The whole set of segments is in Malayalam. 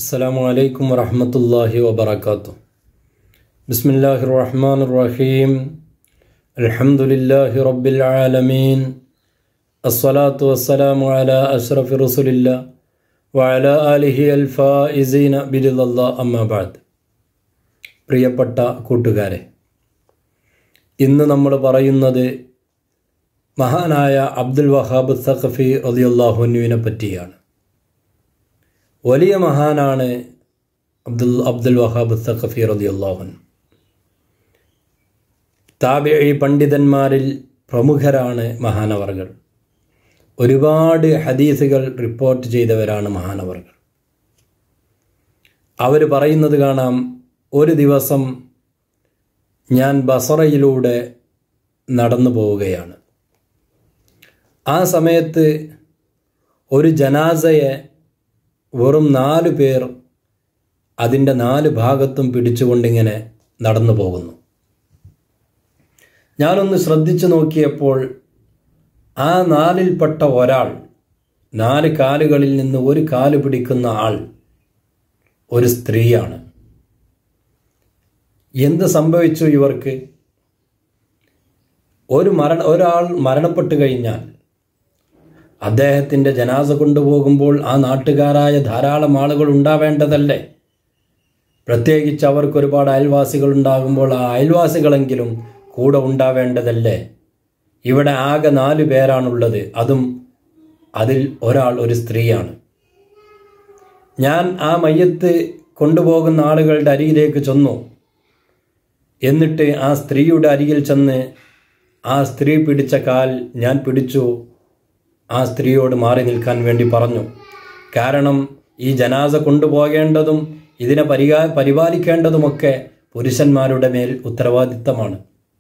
السلام عليكم ورحمة الله وبركاته بسم الله الرحمن الرحيم الحمد لله رب العالمين الصلاة والسلام على أشرف رسول الله وعلى آله الفائزين برضا الله أما بعد പ്രിയപ്പെട്ട കൂട്ടുകാരെ ഇന്ന് നമ്മൾ പറയുന്നത് മഹാനായ അബ്ദുൽ വഹാബ് സഖഫി റളിയല്ലാഹുവിനെ പറ്റിയാണ് വലിയ മഹാനാണ് അബ്ദുൽ അബ്ദുൽ വഹാബ് സഖഫി റളിയല്ലാഹുൻ താബിഈ പണ്ഡിതന്മാരിൽ പ്രമുഖരാണ് മഹാനവർകൾ ഒരുപാട് ഹദീസുകൾ റിപ്പോർട്ട് ചെയ്തവരാണ് മഹാനവർകൾ അവർ പറയുന്നത് കാണാം ഒരു ദിവസം ഞാൻ ബസറയിലൂടെ നടന്നു പോവുകയാണ് ആ സമയത്ത് ഒരു ജനാസയെ വെറും നാല് പേർ അതിൻ്റെ നാല് ഭാഗത്തും പിടിച്ചുകൊണ്ടിങ്ങനെ നടന്നു പോകുന്നു ഞാനൊന്ന് ശ്രദ്ധിച്ചു നോക്കിയപ്പോൾ ആ നാലിൽപ്പെട്ട ഒരാൾ നാല് കാലുകളിൽ നിന്ന് ഒരു കാല് പിടിക്കുന്ന ആൾ ഒരു സ്ത്രീയാണ് എന്ത് സംഭവിച്ചു ഇവർക്ക് ഒരു മരണ ഒരാൾ മരണപ്പെട്ടു കഴിഞ്ഞാൽ അദ്ദേഹത്തിൻ്റെ ജനാസ കൊണ്ടുപോകുമ്പോൾ ആ നാട്ടുകാരായ ധാരാളം ആളുകൾ ഉണ്ടാവേണ്ടതല്ലേ പ്രത്യേകിച്ച് അവർക്ക് ഒരുപാട് അയൽവാസികൾ ഉണ്ടാകുമ്പോൾ ആ അയൽവാസികളെങ്കിലും കൂടെ ഉണ്ടാവേണ്ടതല്ലേ ഇവിടെ ആകെ നാല് പേരാണുള്ളത് അതും അതിൽ ഒരാൾ ഒരു സ്ത്രീയാണ് ഞാൻ ആ മയ്യത്ത് കൊണ്ടുപോകുന്ന ആളുകളുടെ അരികിലേക്ക് ചെന്നു എന്നിട്ട് ആ സ്ത്രീയുടെ അരികിൽ ചെന്ന് ആ സ്ത്രീ പിടിച്ച കാൽ ഞാൻ പിടിച്ചു ആ സ്ത്രീയോട് മാറി നിൽക്കാൻ വേണ്ടി പറഞ്ഞു കാരണം ഈ ജനാസ കൊണ്ടുപോകേണ്ടതും ഇതിനെ പരിഹാ പരിപാലിക്കേണ്ടതുമൊക്കെ പുരുഷന്മാരുടെ മേൽ ഉത്തരവാദിത്തമാണ്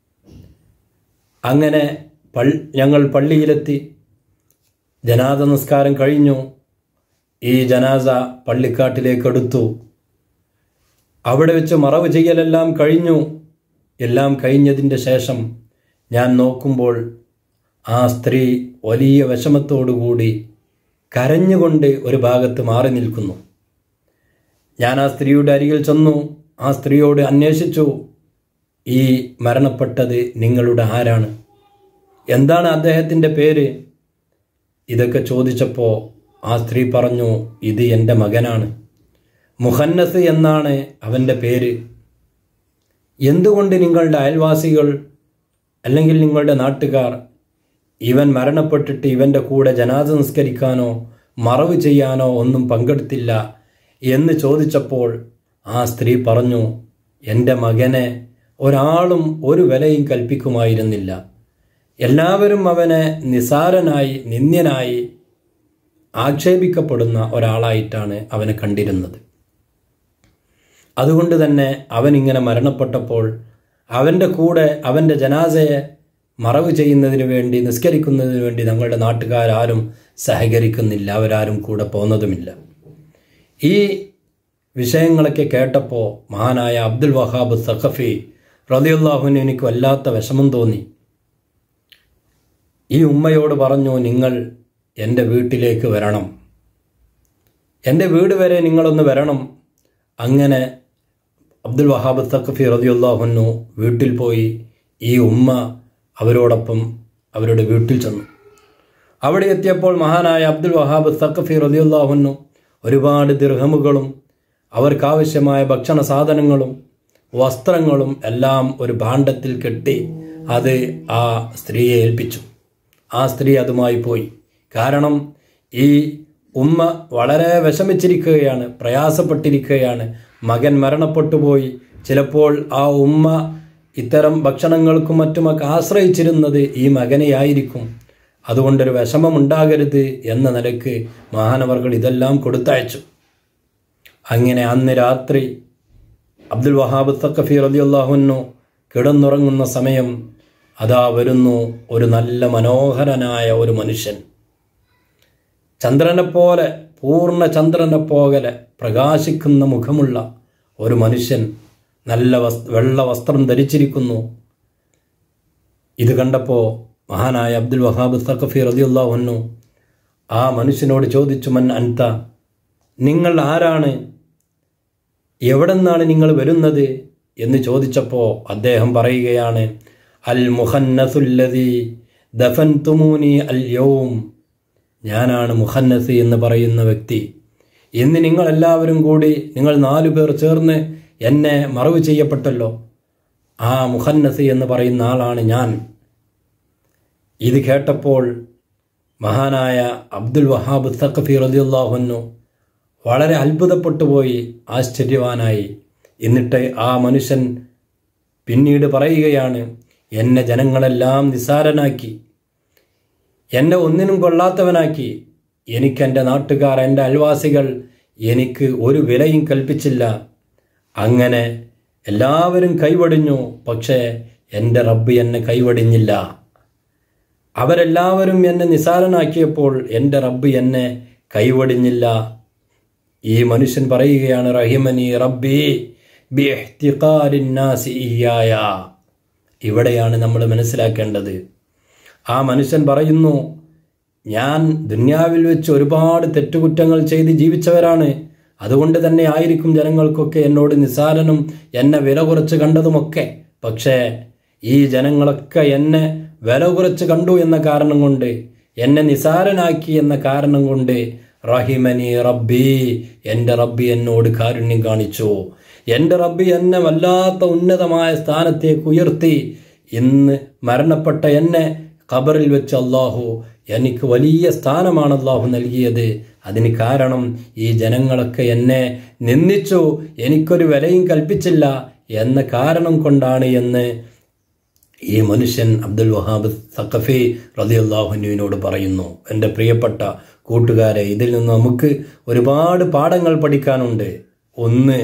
അങ്ങനെ പൾ ഞങ്ങൾ പള്ളിയിലെത്തി ജനാസ നിസ്കാരം കഴിഞ്ഞു ഈ ജനാസ പള്ളിക്കാട്ടിലേക്ക് എടുത്തു അവിടെ വെച്ച് മറവ് ചെയ്യലെല്ലാം കഴിഞ്ഞു എല്ലാം കഴിഞ്ഞതിൻ്റെ ശേഷം ഞാൻ നോക്കുമ്പോൾ ആ സ്ത്രീ വലിയ വിഷമത്തോടുകൂടി കരഞ്ഞുകൊണ്ട് ഒരു ഭാഗത്ത് മാറി നിൽക്കുന്നു ഞാൻ ആ സ്ത്രീയുടെ അരികിൽ ചെന്നു ആ സ്ത്രീയോട് അന്വേഷിച്ചു ഈ മരണപ്പെട്ടത് നിങ്ങളുടെ ആരാണ് എന്താണ് അദ്ദേഹത്തിൻ്റെ പേര് ഇതൊക്കെ ചോദിച്ചപ്പോൾ ആ സ്ത്രീ പറഞ്ഞു ഇത് എൻ്റെ മകനാണ് മുഹന്നസ് എന്നാണ് അവൻ്റെ പേര് എന്തുകൊണ്ട് നിങ്ങളുടെ അയൽവാസികൾ അല്ലെങ്കിൽ നിങ്ങളുടെ നാട്ടുകാർ ഇവൻ മരണപ്പെട്ടിട്ട് ഇവൻ്റെ കൂടെ ജനാസ നിസ്കരിക്കാനോ മറവ് ചെയ്യാനോ ഒന്നും പങ്കെടുത്തില്ല എന്ന് ചോദിച്ചപ്പോൾ ആ സ്ത്രീ പറഞ്ഞു എൻ്റെ മകനെ ഒരാളും ഒരു വിലയും കൽപ്പിക്കുമായിരുന്നില്ല എല്ലാവരും അവനെ നിസാരനായി നിന്ദ്യനായി ആക്ഷേപിക്കപ്പെടുന്ന ഒരാളായിട്ടാണ് അവനെ കണ്ടിരുന്നത് അതുകൊണ്ട് തന്നെ അവൻ ഇങ്ങനെ മരണപ്പെട്ടപ്പോൾ അവൻ്റെ കൂടെ അവൻ്റെ ജനാസയെ മറവ് ചെയ്യുന്നതിന് വേണ്ടി നിസ്കരിക്കുന്നതിന് വേണ്ടി ഞങ്ങളുടെ നാട്ടുകാരും സഹകരിക്കുന്നില്ല അവരാരും കൂടെ പോകുന്നതുമില്ല ഈ വിഷയങ്ങളൊക്കെ കേട്ടപ്പോൾ മഹാനായ അബ്ദുൽ വഹാബ് സഖഫി റലിയുല്ലാഹുവിന് എനിക്ക് വല്ലാത്ത വിഷമം തോന്നി ഈ ഉമ്മയോട് പറഞ്ഞു നിങ്ങൾ എൻ്റെ വീട്ടിലേക്ക് വരണം എൻ്റെ വീട് വരെ നിങ്ങളൊന്ന് വരണം അങ്ങനെ അബ്ദുൽ വഹാബ് തഖഫി റതിയുല്ലാഹുന്നു വീട്ടിൽ പോയി ഈ ഉമ്മ അവരോടൊപ്പം അവരുടെ വീട്ടിൽ ചെന്നു അവിടെ എത്തിയപ്പോൾ മഹാനായ അബ്ദുൽ വഹാബ് തഖഫി റതിയുല്ലാഹുന്നു ഒരുപാട് ദിർഹമുകളും അവർക്കാവശ്യമായ ഭക്ഷണ സാധനങ്ങളും വസ്ത്രങ്ങളും എല്ലാം ഒരു ഭാണ്ഡത്തിൽ കെട്ടി അത് ആ സ്ത്രീയെ ഏൽപ്പിച്ചു ആ സ്ത്രീ അതുമായി പോയി കാരണം ഈ ഉമ്മ വളരെ വിഷമിച്ചിരിക്കുകയാണ് പ്രയാസപ്പെട്ടിരിക്കുകയാണ് മകൻ മരണപ്പെട്ടു പോയി ചിലപ്പോൾ ആ ഉമ്മ ഇത്തരം ഭക്ഷണങ്ങൾക്കും മറ്റുമൊക്കെ ആശ്രയിച്ചിരുന്നത് ഈ മകനെയായിരിക്കും അതുകൊണ്ടൊരു വിഷമമുണ്ടാകരുത് എന്ന നിലക്ക് മഹാനവർകൾ ഇതെല്ലാം കൊടുത്തയച്ചു അങ്ങനെ അന്ന് രാത്രി അബ്ദുൽ വഹാബ് തക്കഫി റലിയുല്ലാഹുന്നു കിടന്നുറങ്ങുന്ന സമയം അതാ വരുന്നു ഒരു നല്ല മനോഹരനായ ഒരു മനുഷ്യൻ ചന്ദ്രനെ പോലെ പൂർണ്ണ ചന്ദ്രനെ പോലെ പ്രകാശിക്കുന്ന മുഖമുള്ള ഒരു മനുഷ്യൻ നല്ല വസ് വെള്ള വസ്ത്രം ധരിച്ചിരിക്കുന്നു ഇത് കണ്ടപ്പോൾ മഹാനായ അബ്ദുൽ വഹാബ് സഖഫി റതിയുല്ലാഹുന്നു ആ മനുഷ്യനോട് ചോദിച്ചു മൻ അൻത നിങ്ങൾ ആരാണ് എവിടെ നിന്നാണ് നിങ്ങൾ വരുന്നത് എന്ന് ചോദിച്ചപ്പോൾ അദ്ദേഹം പറയുകയാണ് അൽ മുഹന്നസുല്ലതി ദഫൻ തുമൂനി അൽ യൗം ഞാനാണ് മുഹന്നസ് എന്ന് പറയുന്ന വ്യക്തി ഇന്ന് നിങ്ങളെല്ലാവരും കൂടി നിങ്ങൾ നാലു പേർ ചേർന്ന് എന്നെ മറവ് ചെയ്യപ്പെട്ടല്ലോ ആ മുഹന്നസ് എന്ന് പറയുന്ന ആളാണ് ഞാൻ ഇത് കേട്ടപ്പോൾ മഹാനായ അബ്ദുൽ വഹാബ് തഖഫി റലിയുല്ലാഹുന്നു വളരെ അത്ഭുതപ്പെട്ടു പോയി ആശ്ചര്യവാനായി എന്നിട്ട് ആ മനുഷ്യൻ പിന്നീട് പറയുകയാണ് എന്നെ ജനങ്ങളെല്ലാം നിസാരനാക്കി എന്നെ ഒന്നിനും കൊള്ളാത്തവനാക്കി എനിക്കെൻ്റെ നാട്ടുകാർ എൻ്റെ അയൽവാസികൾ എനിക്ക് ഒരു വിലയും കൽപ്പിച്ചില്ല അങ്ങനെ എല്ലാവരും കൈവടിഞ്ഞു പക്ഷേ എൻ്റെ റബ്ബ് എന്നെ കൈവടിഞ്ഞില്ല അവരെല്ലാവരും എന്നെ നിസാരനാക്കിയപ്പോൾ എൻ്റെ റബ്ബ് എന്നെ കൈവടിഞ്ഞില്ല ഈ മനുഷ്യൻ പറയുകയാണ് റഹിമനി റബ്ബി ബിഹ്തിഖാരിന്നാസി ഇയ്യായ ഇവിടെയാണ് നമ്മൾ മനസ്സിലാക്കേണ്ടത് ആ മനുഷ്യൻ പറയുന്നു ഞാൻ ദുന്യാവിൽ വെച്ച് ഒരുപാട് തെറ്റുകുറ്റങ്ങൾ ചെയ്ത് ജീവിച്ചവരാണ് അതുകൊണ്ട് തന്നെ ആയിരിക്കും ജനങ്ങൾക്കൊക്കെ എന്നോട് നിസാരനും എന്നെ വില കുറച്ച് കണ്ടതുമൊക്കെ പക്ഷേ ഈ ജനങ്ങളൊക്കെ എന്നെ വില കുറച്ച് കണ്ടു എന്ന കാരണം കൊണ്ട് എന്നെ നിസാരനാക്കി എന്ന കാരണം കൊണ്ട് റഹിമനി റബ്ബി എൻ്റെ റബ്ബി എന്നോട് കാരുണ്യം കാണിച്ചു എൻ്റെ റബ്ബി എന്നെ വല്ലാത്ത ഉന്നതമായ സ്ഥാനത്തേക്ക് ഉയർത്തി ഇന്ന് മരണപ്പെട്ട എന്നെ ഖബറിൽ വെച്ച് അള്ളാഹു എനിക്ക് വലിയ സ്ഥാനമാണ് അള്ളാഹു നൽകിയത് അതിന് കാരണം ഈ ജനങ്ങളൊക്കെ എന്നെ നിന്ദിച്ചു എനിക്കൊരു വിലയും കൽപ്പിച്ചില്ല എന്ന കാരണം കൊണ്ടാണ് എന്ന് ഈ മനുഷ്യൻ അബ്ദുൽ വഹാബ് സഖഫി റലിയുല്ലാഹുനുവിനോട് പറയുന്നു എൻ്റെ പ്രിയപ്പെട്ട കൂട്ടുകാരെ ഇതിൽ നിന്ന് നമുക്ക് ഒരുപാട് പാഠങ്ങൾ പഠിക്കാനുണ്ട് ഒന്ന്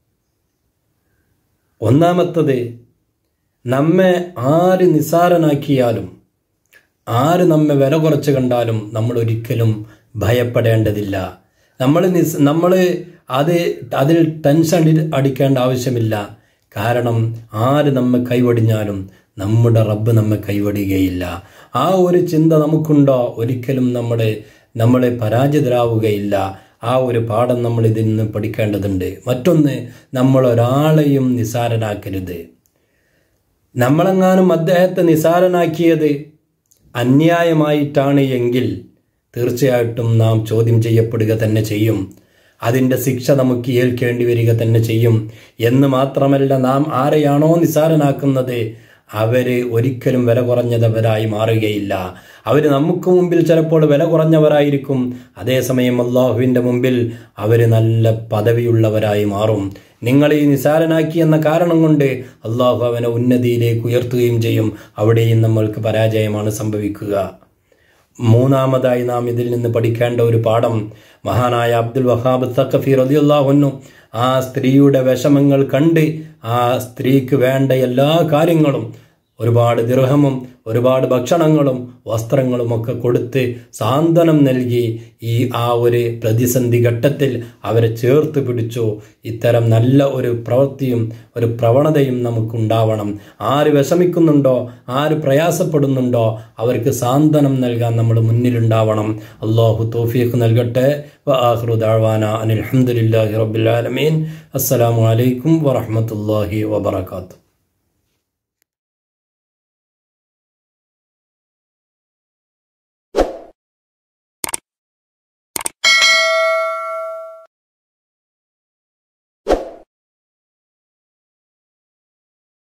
ഒന്നാമത്തത് നമ്മെ ആര് നിസാരനാക്കിയാലും ആര് നമ്മെ വില കുറച്ച് കണ്ടാലും നമ്മൾ ഒരിക്കലും ഭയപ്പെടേണ്ടതില്ല നമ്മൾ നിസ് നമ്മൾ അത് അതിൽ ടെൻഷൻ അടി- അടിക്കേണ്ട ആവശ്യമില്ല കാരണം ആര് നമ്മെ കൈവടിഞ്ഞാലും നമ്മുടെ റബ്ബ് നമ്മെ കൈവടിയുകയില്ല ആ ഒരു ചിന്ത നമുക്കുണ്ടോ ഒരിക്കലും നമ്മുടെ നമ്മളെ പരാജിതരാവുകയില്ല ആ ഒരു പാഠം നമ്മൾ ഇതിൽ നിന്ന് പഠിക്കേണ്ടതുണ്ട് മറ്റൊന്ന് നമ്മൾ ഒരാളെയും നിസാരനാക്കരുത് നമ്മളെങ്ങാനും അദ്ദേഹത്തെ നിസാരനാക്കിയത് അന്യായമായിട്ടാണ് എങ്കിൽ തീർച്ചയായിട്ടും നാം ചോദ്യം ചെയ്യപ്പെടുക തന്നെ ചെയ്യും അതിൻ്റെ ശിക്ഷ നമുക്ക് ഏൽക്കേണ്ടി വരിക തന്നെ ചെയ്യും എന്ന് മാത്രമല്ല നാം ആരെയാണോ നിസാരനാക്കുന്നത് അവര് ഒരിക്കലും വില കുറഞ്ഞതവരായി മാറുകയില്ല അവർ നമുക്ക് മുമ്പിൽ ചിലപ്പോൾ വില കുറഞ്ഞവരായിരിക്കും അതേസമയം അള്ളാഹുവിൻ്റെ മുമ്പിൽ അവർ നല്ല പദവിയുള്ളവരായി മാറും നിങ്ങൾ ഈ നിസാരനാക്കി എന്ന കാരണം കൊണ്ട് അള്ളാഹു അവനെ ഉന്നതിയിലേക്ക് ഉയർത്തുകയും ചെയ്യും അവിടെയും നമ്മൾക്ക് പരാജയമാണ് സംഭവിക്കുക മൂന്നാമതായി നാം ഇതിൽ നിന്ന് പഠിക്കേണ്ട ഒരു പാഠം മഹാനായ അബ്ദുൽ വഹാബ് സഖഫി റദിയുല്ലാഹുന്നു ആ സ്ത്രീയുടെ വിഷമങ്ങൾ കണ്ട് ആ സ്ത്രീക്ക് വേണ്ട എല്ലാ കാര്യങ്ങളും ഒരുപാട് ദിർഹമും ഒരുപാട് ഭക്ഷണങ്ങളും വസ്ത്രങ്ങളും ഒക്കെ കൊടുത്ത് സാന്ത്വനം നൽകി ഈ ആ ഒരു പ്രതിസന്ധി ഘട്ടത്തിൽ അവരെ ചേർത്ത് പിടിച്ചു ഇത്തരം നല്ല ഒരു പ്രവൃത്തിയും ഒരു പ്രവണതയും നമുക്കുണ്ടാവണം ആര് വിഷമിക്കുന്നുണ്ടോ ആര് പ്രയാസപ്പെടുന്നുണ്ടോ അവർക്ക് സാന്ത്വനം നൽകാൻ നമ്മൾ മുന്നിലുണ്ടാവണം അള്ളാഹു തോഫീഖ് നൽകട്ടെ വആഖിറു ദഅവാന അനിൽ ഹംദുലില്ലാഹി റബ്ബിൽ ആലമീൻ അസ്സലാമു അലൈക്കും വറഹ്മത്തുള്ളാഹി വബറകാതുഹു